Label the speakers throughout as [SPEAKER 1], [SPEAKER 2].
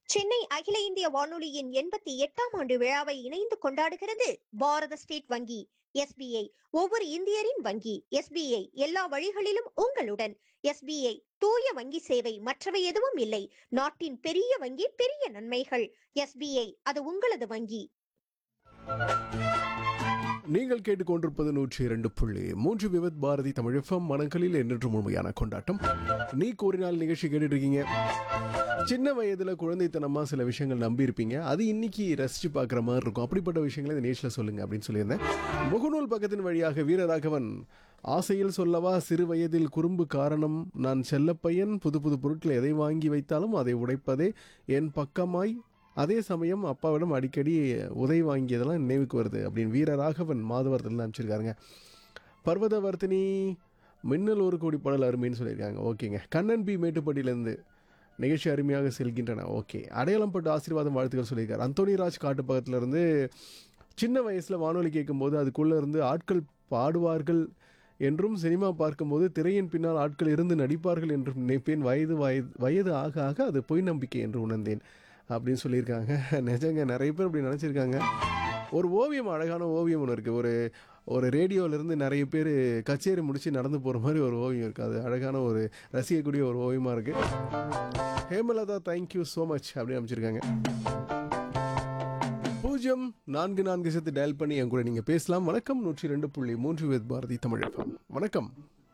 [SPEAKER 1] சென்னை அகில இந்திய வானொலியின் எண்பத்தி எட்டாம் ஆண்டு விழாவை இணைந்து கொண்டாடுகிறது பாரத ஸ்டேட் வங்கி எஸ்பிஐ ஒவ்வொரு இந்தியரின் வங்கி எஸ்பிஐ எல்லா வழிகளிலும் உங்களுடன் எஸ்பிஐ தூய வங்கி சேவை மற்றவை எதுவும் இல்லை நாட்டின் பெரிய வங்கி பெரிய நன்மைகள் எஸ்பிஐ அது உங்களது வங்கி
[SPEAKER 2] நீங்கள் கேட்டுக்கொண்டிருப்பது நூற்றி இரண்டு புள்ளி மூன்று விவத் பாரதி தமிழ் எஃப்எம் மனங்களில் எண்ணற்ற முழுமையான கொண்டாட்டம் நீ கூறினால் நிகழ்ச்சி கேட்டுட்டு இருக்கீங்க சின்ன வயதுல குழந்தைத்தனமா சில விஷயங்கள் நம்பியிருப்பீங்க அது இன்னைக்கு ரசிச்சு பார்க்குற மாதிரி இருக்கும் அப்படிப்பட்ட விஷயங்களை இந்த நேஷில் சொல்லுங்க அப்படின்னு சொல்லியிருந்தேன் முகநூல் பக்கத்தின் வழியாக வீரராகவன் ஆசையில் சொல்லவா சிறு வயதில் குறும்பு காரணம் நான் செல்லப்பையன் புது புது பொருட்களை எதை வாங்கி வைத்தாலும் அதை உடைப்பதே என் பக்கமாய் அதே சமயம் அப்பாவிடம் அடிக்கடி உதவி வாங்கியதெல்லாம் நினைவுக்கு வருது அப்படின்னு வீரராகவன் மாதவரத்தில் அனுப்பிச்சிருக்காருங்க பர்வதவர்த்தினி மின்னல் ஒரு கோடி பாடல் அருமைன்னு சொல்லியிருக்காங்க ஓகேங்க கண்ணன் பி மேட்டுப்பட்டியிலேருந்து நிகழ்ச்சி அருமையாக செல்கின்றன ஓகே அடையாளம் பட்டு ஆசீர்வாதம் வாழ்த்துக்கள் சொல்லியிருக்காரு அந்தோனிராஜ் காட்டு பக்கத்துல இருந்து சின்ன வயசில் வானொலி கேட்கும்போது அதுக்குள்ளே இருந்து ஆட்கள் பாடுவார்கள் என்றும் சினிமா பார்க்கும்போது திரையின் பின்னால் ஆட்கள் இருந்து நடிப்பார்கள் என்றும் நினைப்பேன் வயது வயது வயது ஆக ஆக அது பொய் நம்பிக்கை என்று உணர்ந்தேன் அப்படின்னு சொல்லியிருக்காங்க நிஜங்க நிறைய பேர் அப்படி நினச்சிருக்காங்க ஒரு ஓவியம் அழகான ஓவியம் ஒன்று இருக்குது ஒரு ஒரு ரேடியோவிலேருந்து நிறைய பேர் கச்சேரி முடித்து நடந்து போகிற மாதிரி ஒரு ஓவியம் இருக்குது அது அழகான ஒரு ரசிக்கக்கூடிய ஒரு ஓவியமாக இருக்குது ஹேமலதா தேங்க்யூ ஸோ மச் அப்படின்னு அமைச்சிருக்காங்க பூஜ்ஜியம் நான்கு நான்கு சேர்த்து டயல் பண்ணி என் கூட நீங்கள் பேசலாம் வணக்கம் நூற்றி ரெண்டு புள்ளி மூன்று வேத் பாரதி தமிழ் FM. வணக்கம்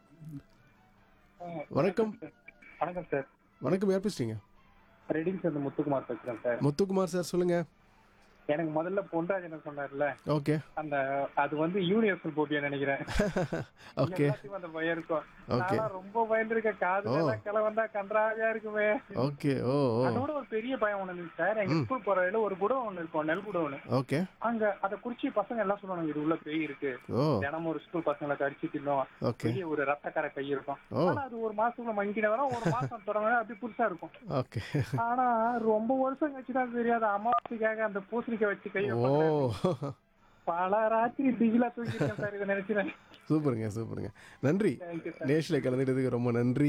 [SPEAKER 2] வணக்கம்
[SPEAKER 3] வணக்கம் சார்
[SPEAKER 2] வணக்கம் யார் பேசுறீங்க
[SPEAKER 3] ரெடிங் சேர்ந்து முத்துக்குமார் பேசுறேன் சார்
[SPEAKER 2] முத்துக்குமார் சார் சொல்லுங்க
[SPEAKER 3] எனக்கு முதல்ல பொன்ராஜன் சொன்னார்ல
[SPEAKER 2] ஓகே
[SPEAKER 3] அந்த அது வந்து யூனிவர்சல் போட்டியா நினைக்கிறேன்
[SPEAKER 2] ஓகே
[SPEAKER 3] எல்லாத்தையும் அந்த பயம் இருக்கும்
[SPEAKER 2] Okay.
[SPEAKER 3] நான் ரொம்ப பயந்துருக்கேன் காது
[SPEAKER 2] ஓ.
[SPEAKER 3] கிளை வந்தா கன்றாவியா இருக்குமே
[SPEAKER 2] ஓகே ஓ ஓ
[SPEAKER 3] அதோட ஒரு பெரிய பயம் ஒண்ணு இருந்துச்சு சார் எங்க ஸ்கூல் போற வழியில ஒரு குடம் ஒண்ணு இருக்கும் நெல் குடம் ஒண்ணு
[SPEAKER 2] ஓகே
[SPEAKER 3] அங்க அத குறிச்சி பசங்க எல்லாம் சொல்லுவாங்க இது உள்ள பேய் இருக்கு
[SPEAKER 2] ஓ
[SPEAKER 3] தினமும் ஒரு ஸ்கூல் பசங்களை கடிச்சு தின்னும்
[SPEAKER 2] ஓகே
[SPEAKER 3] பெரிய ஒரு ரத்தக்கரை கை இருக்கும்
[SPEAKER 2] ஓ
[SPEAKER 3] ஆனா அது ஒரு மாசத்துக்குள்ள மங்கின வரும் ஒரு மாசம் தொடங்க அப்படி புதுசா இருக்கும்
[SPEAKER 2] ஓகே
[SPEAKER 3] ஆனா ரொம்ப வருஷம் கழிச்சு தான் தெரியாது அமாவாசைக்காக அந்த பூசணிக்காய் வச்சு கை
[SPEAKER 2] ஓ
[SPEAKER 3] பல ராத்திரி திகிலா தூக்கிட்டேன் சார் இதை நினைச்சு
[SPEAKER 2] சூப்பருங்க சூப்பருங்க நன்றி
[SPEAKER 3] தேங்க்யூ சார்
[SPEAKER 2] நேஷில் கலந்துட்டதுக்கு ரொம்ப நன்றி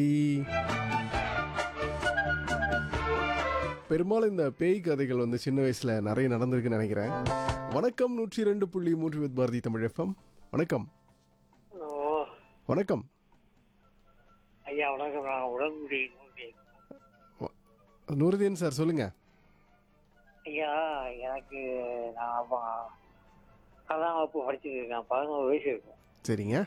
[SPEAKER 2] பெரும்பாலும் இந்த பேய் கதைகள் வந்து சின்ன வயசுல நிறைய நடந்திருக்குன்னு நினைக்கிறேன் வணக்கம் நூற்றி ரெண்டு புள்ளி மூன்று வித் பாரதி தமிழ் எஃப்எம் வணக்கம்
[SPEAKER 4] ஹலோ
[SPEAKER 2] வணக்கம்
[SPEAKER 4] ஐயா வணக்கம் நான் உடன்குடி நூற்றி
[SPEAKER 2] நூறுதீன் சார் சொல்லுங்க
[SPEAKER 4] ஐயா எனக்கு நான் அப்போ பத்தாம் வகுப்பு படிச்சுட்டு இருக்கேன் பதினோரு வயசு இருக்கும்
[SPEAKER 2] சரிங்க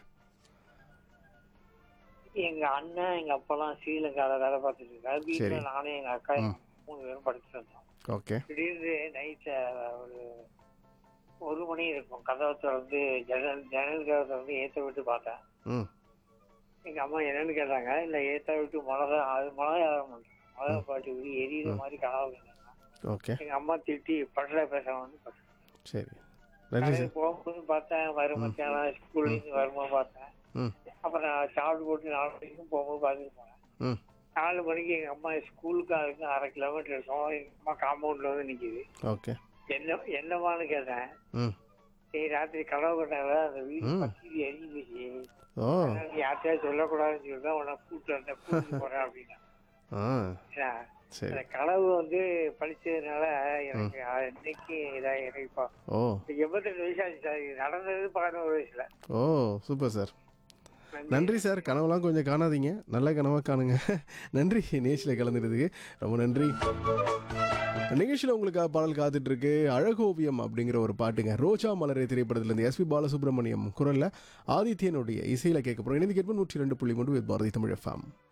[SPEAKER 4] எங்க அண்ணன் எங்க அப்பாலாம் ஸ்ரீலங்கால வேலை பார்த்துட்டு இருக்காரு
[SPEAKER 2] சரி.
[SPEAKER 4] வீட்டுல நானும் எங்க அக்கா
[SPEAKER 2] ம்.
[SPEAKER 4] மூணு பேரும் படிச்சுட்டு இருந்தோம்
[SPEAKER 2] ஓகே
[SPEAKER 4] திடீர்னு நைட்ல ஒரு ஒரு மணி இருக்கும் கதவை திறந்து ஜன்னல் ஜன்னல் கதவை திறந்து ஏத்த விட்டு பார்த்தேன்
[SPEAKER 2] ம்
[SPEAKER 4] எங்க அம்மா என்னன்னு கேட்டாங்க இல்ல ஏத்த விட்டு மழை தான் அது மழை ஆரம்பம் மழை பாட்டு விடி எரியுற மாதிரி கனவு கண்டாங்க
[SPEAKER 2] ஓகே
[SPEAKER 4] எங்க அம்மா திட்டி பட்டல பேசுறவங்க
[SPEAKER 2] சரி நன்றி சார்
[SPEAKER 4] போகும்போது பார்த்தேன் வரும் மத்தியானம் ஸ்கூல்ல இருந்து வரும்போது பார்த்தேன்
[SPEAKER 2] ம்
[SPEAKER 4] அப்புறம் நான் சாப்பிட்டு போட்டு நாலு மணிக்கும் போகும்போது பார்த்துட்டு போனேன்
[SPEAKER 2] ம்
[SPEAKER 4] நாலு மணிக்கு எங்க அம்மா ஸ்கூலுக்கு அதுக்கு அரை கிலோமீட்டர் இருக்கும் எங்க அம்மா காம்பவுண்ட்ல வந்து நிக்குது
[SPEAKER 2] ஓகே
[SPEAKER 4] என்ன என்னமான்னு கேட்டேன்
[SPEAKER 2] ம்
[SPEAKER 4] சரி ராத்திரி கனவு கண்டாங்க அந்த வீடு
[SPEAKER 2] ம்.
[SPEAKER 4] பத்தி எரிஞ்சிச்சு
[SPEAKER 2] ஓ
[SPEAKER 4] யார்கிட்டயாவது சொல்லக்கூடாதுன்னு சொல்லி தான் உன்னை கூப்பிட்டு வந்தேன் கூப்பிட்டு போறேன் அப்படின்னா
[SPEAKER 2] ஆ
[SPEAKER 4] ஏன்னா,
[SPEAKER 2] சரி
[SPEAKER 4] அந்த கனவு வந்து படிச்சதுனால எனக்கு அது இன்னைக்கு இதாக எனக்கு இப்போ
[SPEAKER 2] ஓ
[SPEAKER 4] எண்பத்தெட்டு வயசு ஆச்சு சார் இது நடந்தது பதினோரு வயசுல
[SPEAKER 2] ஓ சூப்பர் சார் நன்றி சார் கனவுலாம் கொஞ்சம் காணாதீங்க நல்ல கனவாக காணுங்க நன்றி நேஷில் கலந்துறதுக்கு ரொம்ப நன்றி நிகழ்ச்சியில் உங்களுக்காக பாடல் காத்துட்டு இருக்கு அழகோவியம் அப்படிங்கிற ஒரு பாட்டுங்க ரோஜா மலரே திரைப்படத்திலிருந்து எஸ்பி பாலசுப்ரமணியம் குரல்ல ஆதித்யனுடைய இசையில கேட்க போறோம் இணைந்து கேட்போம் நூற்றி ரெண்டு புள்ளி மூன்று பாரதி தமிழ் எஃப்எம்